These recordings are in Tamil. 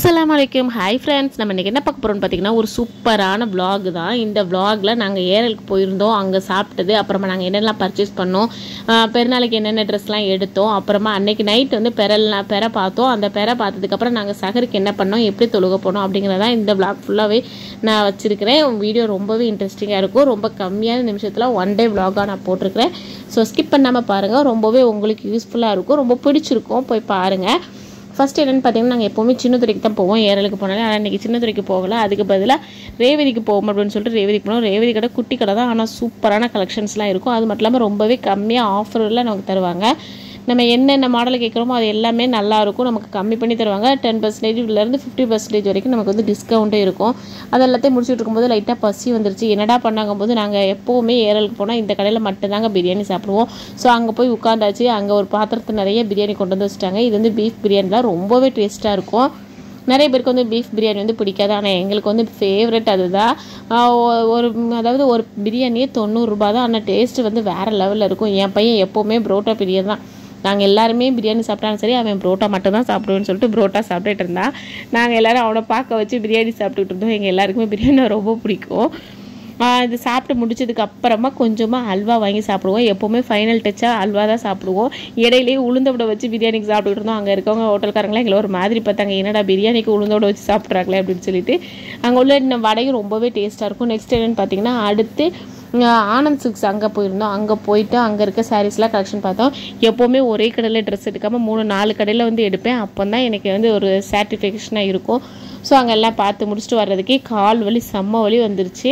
அஸ்ஸலாமு அலைக்கும் ஹாய் ஃப்ரெண்ட்ஸ் நம்ம இன்றைக்கி என்ன பார்க்க போகிறோம்னு பார்த்தீங்கன்னா ஒரு சூப்பரான vlog தான் இந்த vlogல நாங்கள் ஏரலுக்கு போயிருந்தோம் அங்கே சாப்பிட்டது அப்புறமா நாங்கள் என்னெல்லாம் பர்ச்சேஸ் பண்ணோம் ஆஹ் பெருநாளைக்கு என்னென்ன ட்ரெஸ்லாம் எடுத்தோம் அப்புறமா அன்னைக்கு நைட் வந்து பெறலாம் பெற பார்த்தோம் அந்த பெற பார்த்ததுக்கப்புறம் நாங்கள் சகருக்கு என்ன பண்ணோம் எப்படி தொழுக போனோம் அப்படிங்கிறதான் இந்த vlog ஃபுல்லாகவே நான் வச்சுருக்கிறேன் வீடியோ ரொம்பவே இன்ட்ரெஸ்டிங்காக இருக்கும் ரொம்ப கம்மியான நிமிஷத்தில் ஒன் டே vlog-ஆ நான் போட்டிருக்கிறேன் ஸோ ஸ்கிப் பண்ணாமல் பாருங்கள் ரொம்பவே உங்களுக்கு யூஸ்ஃபுல்லாக இருக்கும் ரொம்ப பிடிச்சிருக்கும் போய் பாருங்கள் ஃபர்ஸ்ட் என்னென்னு பார்த்தீங்கன்னா நாங்கள் எப்போவுமே சின்னத்துறைக்கு தான் போவோம் ஏரலுக்கு போனாலே ஆனால் இன்றைக்கி சின்னத்துறைக்கு போகல அதுக்கு பதிலாக ரேவதிக்கு போவோம் அப்படின்னு சொல்லிட்டு ரேவதிக்கு போனோம் ரேவதி கடை குட்டி கடை தான் ஆனால் சூப்பரான கலெக்ஷன்ஸ்லாம் இருக்கும் அது மட்டும் இல்லாமல் ரொம்பவே கம்மியாக ஆஃபரில் நமக்கு தருவாங்க நம்ம என்னென்ன மாடல் கேட்குறோமோ அது எல்லாமே நல்லா இருக்கும் நமக்கு கம்மி பண்ணி தருவாங்க டென் பர்சன்டேஜ்லேருந்து ஃபிஃப்டி பர்சன்டேஜ் வரைக்கும் நமக்கு வந்து டிஸ்கவுண்ட்டே இருக்கும் அது எல்லாத்தையும் முடிச்சுட்டு இருக்கும்போது லைட்டாக பசி வந்துருச்சு என்னடா பண்ணாங்க போது நாங்கள் எப்போவுமே ஏரலுக்கு போனால் இந்த கடையில் மட்டும்தாங்க பிரியாணி சாப்பிடுவோம் ஸோ அங்கே போய் உட்காந்தாச்சு அங்கே ஒரு பாத்திரத்து நிறைய பிரியாணி கொண்டு வந்து வச்சுட்டாங்க இது வந்து பீஃப் பிரியாணி தான் ரொம்பவே டேஸ்ட்டாக இருக்கும் நிறைய பேருக்கு வந்து பீஃப் பிரியாணி வந்து பிடிக்காது ஆனால் எங்களுக்கு வந்து ஃபேவரட் அதுதான் ஆஹ் ஒ- ஒரு அதாவது ஒரு பிரியாணியே தொண்ணூறுரூபா தான் ஆனால் டேஸ்ட்டு வந்து வேறு லெவலில் இருக்கும் என் பையன் எப்போவுமே புரோட்டா பிரியாணி தான் நாங்கள் எல்லாருமே பிரியாணி சாப்பிட்டாலும் சரி அவன் புரோட்டா மட்டும் தான் சாப்பிடுவேன்னு சொல்லிட்டு புரோட்டா சாப்பிட்டுட்டு இருந்தான் நாங்கள் எல்லாரும் அவனை பார்க்க வச்சு பிரியாணி சாப்பிட்டுட்டு இருந்தோம் எங்கள் எல்லாருக்குமே பிரியாணி ரொம்ப பிடிக்கும் ஆஹ் இது சாப்பிட்டு முடிச்சதுக்கு அப்புறமா கொஞ்சமாக அல்வா வாங்கி சாப்பிடுவோம் எப்போவுமே ஃபைனல் டச்சாக அல்வா தான் சாப்பிடுவோம் இடையிலேயே உளுந்த விட வச்சு பிரியாணிக்கு சாப்பிட்டுட்டு இருந்தோம் அங்கே இருக்கவங்க ஹோட்டல்காரங்களாம் எங்களை ஒரு மாதிரி பார்த்தாங்க என்னடா பிரியாணிக்கு உளுந்த விட வச்சு சாப்பிட்றாங்களே அப்படின்னு சொல்லிட்டு அங்கே உள்ள இந்த வடையும் ரொம்பவே டேஸ்ட்டாக இருக்கும் நெக்ஸ்ட் என்னென்னு பார்த்தீங்கன்னா அடுத்து ஆஹ் ஆனந்த் சில்க்ஸ் அங்கே போயிருந்தோம் அங்கே போயிட்டு அங்கே இருக்க சாரீஸ்லாம் கலெக்ஷன் பார்த்தோம் எப்போவுமே ஒரே கடையில் ட்ரெஸ் எடுக்காமல் மூணு நாலு கடையில் வந்து எடுப்பேன் அப்போ தான் எனக்கு வந்து ஒரு சாட்டிஸ்ஃபேக்ஷனாக இருக்கும் ஸோ அங்கெல்லாம் பார்த்து முடிச்சுட்டு வர்றதுக்கே கால் வலி செம்ம வலி வந்துருச்சு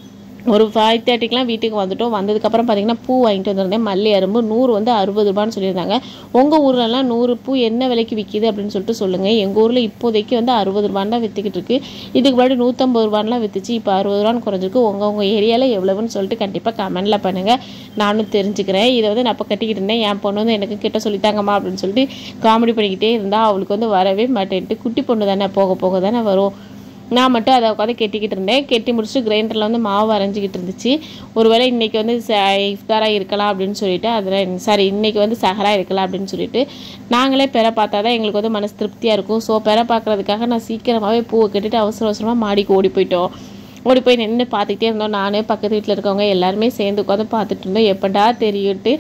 ஒரு ஃபைவ் தேர்ட்டிக்கெலாம் வீட்டுக்கு வந்துட்டோம் வந்ததுக்கப்புறம் பார்த்தீங்கன்னா பூ வாங்கிட்டு வந்திருந்தேன் மல்லி அரும்பு நூறு வந்து அறுபது ரூபான்னு சொல்லியிருந்தாங்க உங்கள் ஊர்லலாம் நூறு பூ என்ன விலைக்கு விற்கிது அப்படின்னு சொல்லிட்டு சொல்லுங்கள் எங்கள் ஊரில் இப்போதைக்கு வந்து அறுபது ரூபான்னு தான் விற்றுக்கிட்டு இருக்கு இதுக்கு முன்னாடி நூற்றம்பது ரூபான்லாம் விற்றுச்சு இப்போ அறுபது ரூபான்னு குறைஞ்சிருக்கு உங்கள் உங்கள் ஏரியாவில் எவ்வளவுன்னு சொல்லிட்டு கண்டிப்பாக கமெண்டில் பண்ணுங்கள் நானும் தெரிஞ்சுக்கிறேன் இதை வந்து நான் இப்போ கட்டிக்கிட்டு இருந்தேன் என் பொண்ணு வந்து எனக்கு கிட்ட சொல்லித்தாங்கம்மா அப்படின்னு சொல்லிட்டு காமெடி பண்ணிக்கிட்டே இருந்தால் அவளுக்கு வந்து வரவே மாட்டேன்ட்டு குட்டி பொண்ணு தானே போக போக தானே வரும் நான் மட்டும் அதை உட்காந்து கெட்டிக்கிட்டு இருந்தேன் கெட்டி முடிச்சுட்டு கிரைண்டரில் வந்து மாவு அரைஞ்சிக்கிட்டு இருந்துச்சு ஒருவேளை இன்றைக்கி வந்து இஃப்தாராக இருக்கலாம் அப்படின்னு சொல்லிட்டு அதில் சாரி இன்றைக்கி வந்து சஹரா இருக்கலாம் அப்படின்னு சொல்லிட்டு நாங்களே பெற பார்த்தா தான் எங்களுக்கு வந்து மனசு திருப்தியாக இருக்கும் ஸோ பெற பார்க்குறதுக்காக நான் சீக்கிரமாகவே பூவை கட்டிட்டு அவசர அவசரமாக மாடிக்கு ஓடி போயிட்டோம் ஓடி போய் நின்று பார்த்துக்கிட்டே இருந்தோம் நான் பக்கத்து வீட்டில் இருக்கவங்க எல்லாருமே சேர்ந்து உட்காந்து பார்த்துட்டு இருந்தோம் எப்படா தெரியுட்டு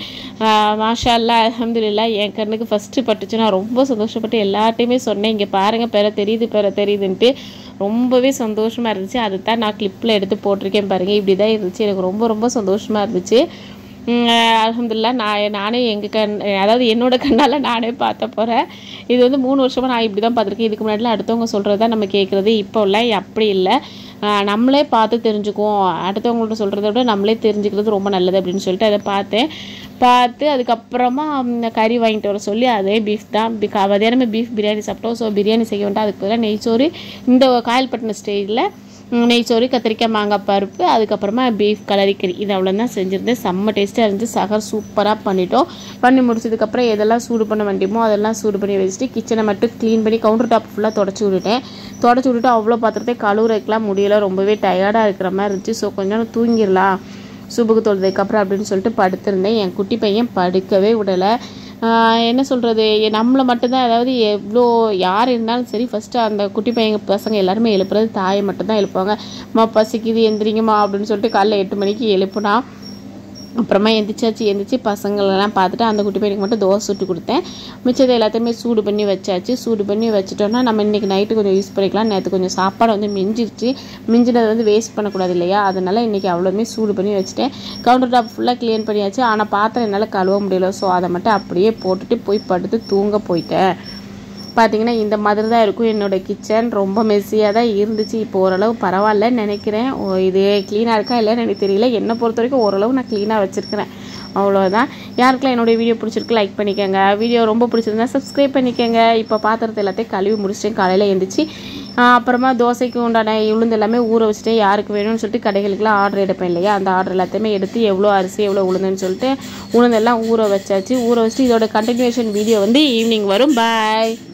மாஷா அல்லா அலமதுல்லா என் கண்ணுக்கு ஃபஸ்ட்டு பட்டுச்சு நான் ரொம்ப சந்தோஷப்பட்டு எல்லார்ட்டையுமே சொன்னேன் இங்கே பாருங்கள் பெற தெரியுது பெற தெரியுதுன்ட்டு ரொம்பவே சந்தோஷமாக இருந்துச்சு அதை தான் நான் கிளிப்பில் எடுத்து போட்டிருக்கேன் பாருங்கள் இப்படி தான் இருந்துச்சு எனக்கு ரொம்ப ரொம்ப சந்தோஷமாக இருந்துச்சு அலமதுல்லா நான் நானே எங்கள் கண் அதாவது என்னோட கண்ணால் நானே பார்த்த போகிறேன் இது வந்து மூணு வருஷமாக நான் இப்படி தான் பார்த்துருக்கேன் இதுக்கு முன்னாடிலாம் அடுத்தவங்க சொல்கிறது தான் நம்ம கேட்குறது இப்போல்லாம் அப்படி இல்லை ஆஹ் நம்மளே பார்த்து தெரிஞ்சுக்குவோம் அடுத்தவங்கள்ட்ட சொல்கிறத விட நம்மளே தெரிஞ்சுக்கிறது ரொம்ப நல்லது அப்படின்னு சொல்லிட்டு அதை பார்த்தேன் பார்த்து அதுக்கப்புறமா ம், கறி வாங்கிட்டு வர சொல்லி அதே பீஃப் தான் பி- கா- மதியானமே பீஃப் பிரியாணி சாப்பிட்டோம் ஸோ பிரியாணி செய்ய வேண்டாம் அதுக்கு பதிலாக நெய்ச்சோறு இந்த காயல்பட்டினம் ஸ்டேஜில் நெய்ச்சோறு கத்திரிக்காய் மாங்காய் பருப்பு அதுக்கப்புறமா பீஃப் கலரிக்கறி இது அவ்வளோதான் செஞ்சுருந்தேன் செம்ம டேஸ்ட்டாக இருந்துச்சு சகர் சூப்பராக பண்ணிட்டோம் பண்ணி முடிச்சதுக்கப்புறம் எதெல்லாம் சூடு பண்ண வேண்டியமோ அதெல்லாம் சூடு பண்ணி வச்சுட்டு கிச்சனை மட்டும் க்ளீன் பண்ணி கவுண்டர் டாப் ஃபுல்லாக தொடச்சி விட்டுட்டேன் தொடச்சி விட்டுட்டு அவ்வளோ பாத்திரத்தை கழுவுறதுக்கெலாம் முடியல ரொம்பவே டயர்டாக இருக்கிற மாதிரி இருந்துச்சு ஸோ கொஞ்ச நேரம் தூங்கிடலாம் சுபுக்கு தொழுதுக்கப்புறம் அப்படின்னு சொல்லிட்டு படுத்திருந்தேன் என் குட்டி பையன் படுக்கவே விடலை ஆஹ் என்ன சொல்கிறது நம்மளை மட்டும்தான் அதாவது எவ்வளோ யார் இருந்தாலும் சரி ஃபஸ்ட்டு அந்த குட்டி பையங்க பசங்க எல்லாருமே எழுப்புறது தாயை மட்டும்தான் எழுப்புவாங்க அம்மா பசிக்குது எந்திரிங்கம்மா அப்படின்னு சொல்லிட்டு காலைல எட்டு மணிக்கு எழுப்புனா அப்புறமா எந்திரிச்சாச்சு எந்திரிச்சு பசங்களெல்லாம் பார்த்துட்டு அந்த குட்டி பையனுக்கு மட்டும் தோசை சுட்டு கொடுத்தேன் மிச்சத்தை எல்லாத்தையுமே சூடு பண்ணி வச்சாச்சு சூடு பண்ணி வச்சுட்டோம்னா நம்ம இன்றைக்கி நைட்டு கொஞ்சம் யூஸ் பண்ணிக்கலாம் நேற்று கொஞ்சம் சாப்பாடு வந்து மிஞ்சிருச்சு மிஞ்சினதை வந்து வேஸ்ட் பண்ணக்கூடாது இல்லையா அதனால் இன்றைக்கி அவ்வளோமே சூடு பண்ணி வச்சுட்டேன் கவுண்டர் டாப் ஃபுல்லாக க்ளீன் பண்ணியாச்சு ஆனால் பாத்திரம் என்னால் கழுவ முடியல ஸோ அதை மட்டும் அப்படியே போட்டுட்டு போய் படுத்து தூங்க போயிட்டேன் பார்த்தீங்கன்னா இந்த மாதிரி தான் இருக்கும் என்னோட கிச்சன் ரொம்ப மெஸ்ஸியாக தான் இருந்துச்சு இப்போ ஓரளவு பரவாயில்லன்னு நினைக்கிறேன் ஓ, இது க்ளீனாக இருக்கா இல்லைன்னு எனக்கு தெரியல என்னை பொறுத்த வரைக்கும் ஓரளவு நான் க்ளீனாக வச்சுருக்கிறேன் அவ்வளோதான் யாருக்கெல்லாம் என்னுடைய வீடியோ பிடிச்சிருக்கு லைக் பண்ணிக்கோங்க வீடியோ ரொம்ப பிடிச்சிருந்தா சப்ஸ்கிரைப் பண்ணிக்கோங்க இப்போ பாத்திரத்தை எல்லாத்தையும் கழுவி முடிச்சிட்டேன் காலையில் எழுந்திரிச்சு ஆஹ் அப்புறமா தோசைக்கு உண்டான உளுந்து எல்லாமே ஊற வச்சுட்டேன் யாருக்கு வேணும்னு சொல்லிட்டு கடைகளுக்குலாம் ஆர்டர் எடுப்பேன் இல்லையா அந்த ஆர்டர் எல்லாத்தையுமே எடுத்து எவ்வளோ அரிசி எவ்வளோ உளுந்துன்னு சொல்லிட்டு உளுந்தெல்லாம் ஊற வச்சாச்சு ஊற வச்சுட்டு இதோட கண்டினியூஷன் வீடியோ வந்து ஈவினிங் வரும் பாய்